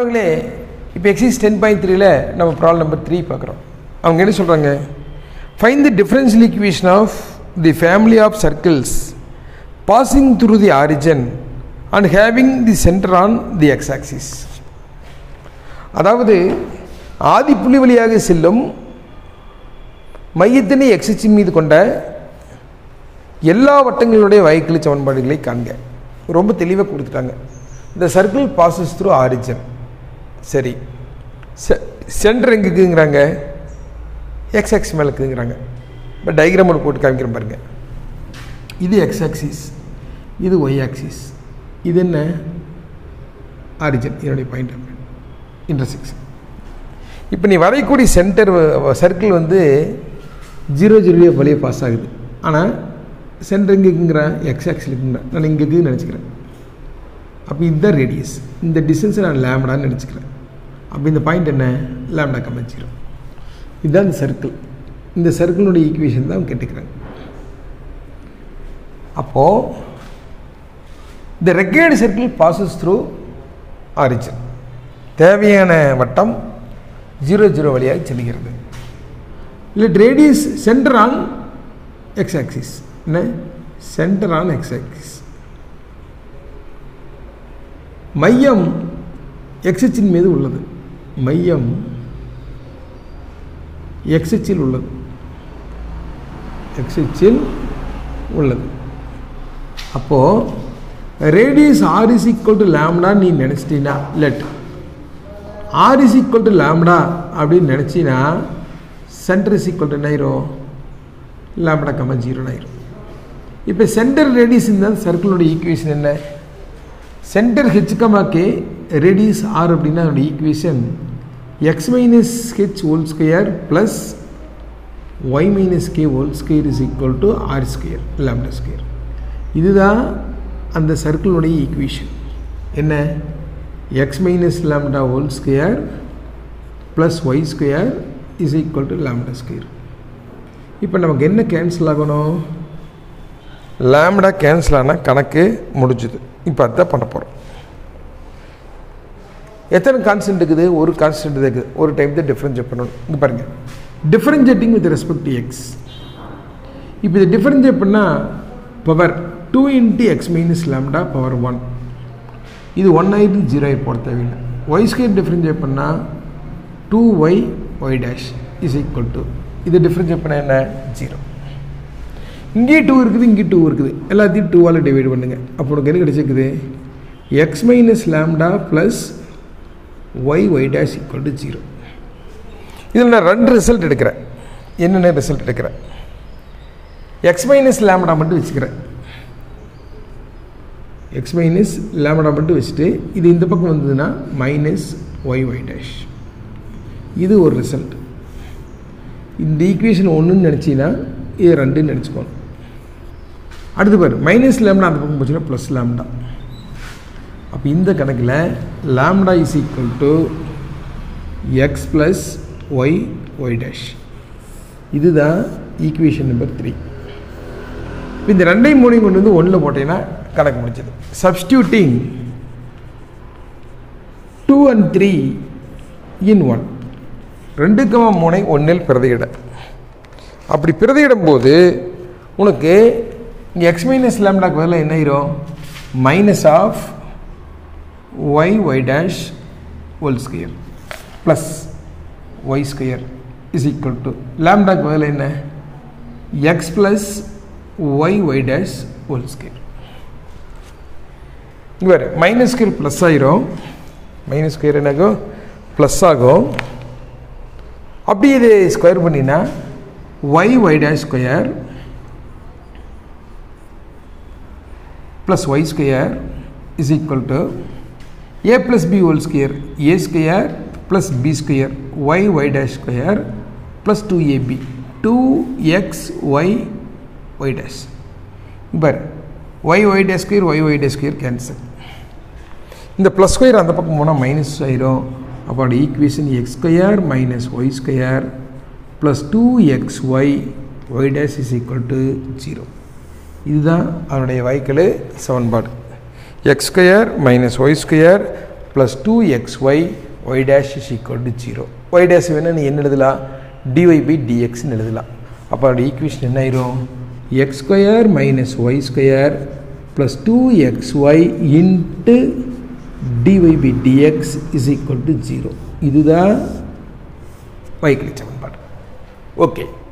மாணவர்களே இப்போ exercise ten point த்ரீல நம்ம ப்ராப்ளம் நம்பர் த்ரீ பார்க்குறோம் அவங்க என்ன சொல்கிறாங்க find the differential equation of the family of circles passing through the origin and having the centre on the x axis அதாவது ஆதி புள்ளி வழியாக செல்லும் மையத்தினை எக்ஸின் மீது கொண்ட எல்லா வட்டங்களுடைய வகைக்கிளி சமன்பாடுகளை காண்க ரொம்ப தெளிவாக கொடுத்துட்டாங்க இந்த சர்க்கிள் பாசஸ் த்ரூ ஆரிஜன் சரி சென்டர் எங்கே இருக்குங்கிறாங்க எக்ஸ் ஆக்ஸ் மேலே இருக்குங்கிறாங்க இப்போ டயக்ராம் ஒன்று போட்டு காமிக்கிறேன் பாருங்கள் இது எக்ஸ் ஆக்சிஸ் இது ஒய் ஆக்சிஸ் இது என்ன ஆரிஜன் என்னுடைய பாயிண்ட் இன்டர்செக்ஷன் இப்போ நீ வரையக்கூடிய சென்டர் சர்க்கிள் வந்து ஜீரோ ஜீரோலேயே வழியே பாஸ் ஆகுது ஆனால் சென்டர் எங்கே இருக்குங்கிறேன் எக்ஸ் ஆக்சில் இருக்குங்கிறேன் நான் இங்கே இருக்குன்னு நினச்சிக்கிறேன் அப்போ இதுதான் ரேடியஸ் இந்த டிஸ்டன்ஸை நான் லேம்டான்னு நினச்சிக்கிறேன் அப்போ இந்த பாயிண்ட் என்ன லேம்டா கமெச்சிக்கிறோம் இதுதான் இந்த சர்க்கிள் இந்த சர்க்கிளுடைய ஈக்குவேஷன் தான் கேட்டுக்கிறாங்க அப்போது இந்த required circle passes through origin தேவையான வட்டம் ஜீரோ ஜீரோ வழியாக செல்கிறது இல்லை radius centre on x axis என்ன சென்டர் ஆன் எக்ஸ் ஆக்சிஸ் மையம் எக்ஸின் மீது உள்ளது மையம் எக்ஸில் உள்ளது எக்ஸில் உள்ளது அப்போது radius r is equal to lambda நீ நினச்சிட்டீங்கன்னா let r is equal to lambda அப்படின்னு நினச்சின்னா சென்டர் இஸ் ஈக்குவல் டு என்ன ஆயிரும் லேம்டா கம்ம ஜீரோன்னு ஆயிரும் இப்போ சென்டர் ரேடியஸ் இருந்தால் சர்க்கிளோட ஈக்குவேஷன் என்ன centre h comma k radius r அப்படின்னா அதோட equation x minus h whole square plus y minus k whole square is equal to r square lambda square இதுதான் அந்த சர்க்கிளுடைய ஈக்குவேஷன் என்ன x minus lambda whole square plus y square is equal to lambda square இப்போ நமக்கு என்ன cancel ஆகணும் lambda cancel ஆனால் கணக்கு முடிஞ்சுது இப்போ அதுதான் பண்ண போகிறோம் எத்தனை கான்ஸ்டன்ட் இருக்குது ஒரு கான்ஸ்டன்ட் இருக்குது ஒரு டைம் தான் டிஃப்ரென்ஷியேட் பண்ணணும் இங்கே பாருங்கள் differentiating with respect to x இப்போ இதை டிஃப்ரென்ஷியேட் பண்ணால் power two into x minus lambda power one இது ஒன் ஆயிரத்து ஜீரோ ஆயிரம் போட தேவையில்லை ஒய் ஸ்கொயர் டிஃப்ரென்ஷியேட் பண்ணால் two y y dash is equal to இது டிஃப்ரென்ஷியேட் பண்ணால் என்ன ஜீரோ இங்கேயே டூ இருக்குது இங்கே டூ இருக்குது எல்லாத்தையும் டூவால் டிவைட் பண்ணுங்கள் அப்போ உனக்கு என்ன கிடச்சிருக்குது x minus lambda plus y y dash equal to zero இதில் நான் ரெண்டு ரிசல்ட் எடுக்கிறேன் என்னென்ன ரிசல்ட் எடுக்கிறேன் எக்ஸ் மைனஸ் லேம்டா மட்டும் வச்சுக்கிறேன் எக்ஸ் மைனஸ் லேம்டா மட்டும் வச்சுட்டு இது இந்த பக்கம் வந்ததுன்னா மைனஸ் ஒய் ஒய் டேஷ் இது ஒரு ரிசல்ட் இந்த ஈக்குவேஷன் ஒன்றுன்னு நினச்சின்னா இது ரெண்டுன்னு நினச்சிக்கோணும் அடுத்து பாரு மைனஸ் லேம்டா அந்த பக்கம் போச்சுன்னா ப்ளஸ் லேம்டா அப்போ இந்த கணக்கில் lambda is equal to x plus y y dash இதுதான் ஈக்குவேஷன் நம்பர் த்ரீ இப்போ இந்த ரெண்டையும் மூணையும் கொண்டு வந்து ஒன்றில் போட்டீங்கன்னா கணக்கு முடிச்சது substituting two and three in one ரெண்டு கமா மூணை ஒன்றில் பிரதியிட அப்படி பிரதியிடும் போது உனக்கு இங்கே எக்ஸ் மைனஸ் லேம்டாக்கு பதிலாக என்ன ஆயிரும் minus of y y dash whole square plus y square is equal to லேம்டாக்கு பதிலாக என்ன x plus y y dash whole square இங்கே வேறு மைனஸ் ஸ்கொயர் ப்ளஸ் ஆயிரும் மைனஸ் ஸ்கொயர் என்னாகும் ப்ளஸ் ஆகும் அப்படி இது ஸ்கொயர் பண்ணினா y y dash square plus y square is equal to a plus b whole square a square plus b square y y dash square plus two ab two x y y dash பார் y y dash square y y dash square cancel இந்த plus square அந்த பக்கம் போனால் minus ஆயிரும் அப்போ equation x square minus y square plus two x y y dash is equal to zero இதுதான் அதனுடைய வாய்க்கள் சமன்பாடு x square minus y square plus two x y y dash is equal to zero y dash வேணால் நீ என்ன எழுதலாம் dy by டிஎக்ஸ்னு எழுதலாம் அப்போ அதோட ஈக்குவேஷன் என்ன ஆயிரும் x square minus y square plus two x y into dy by dx is equal to zero இதுதான் வைக்கிலி சமன்பாடு ஓகே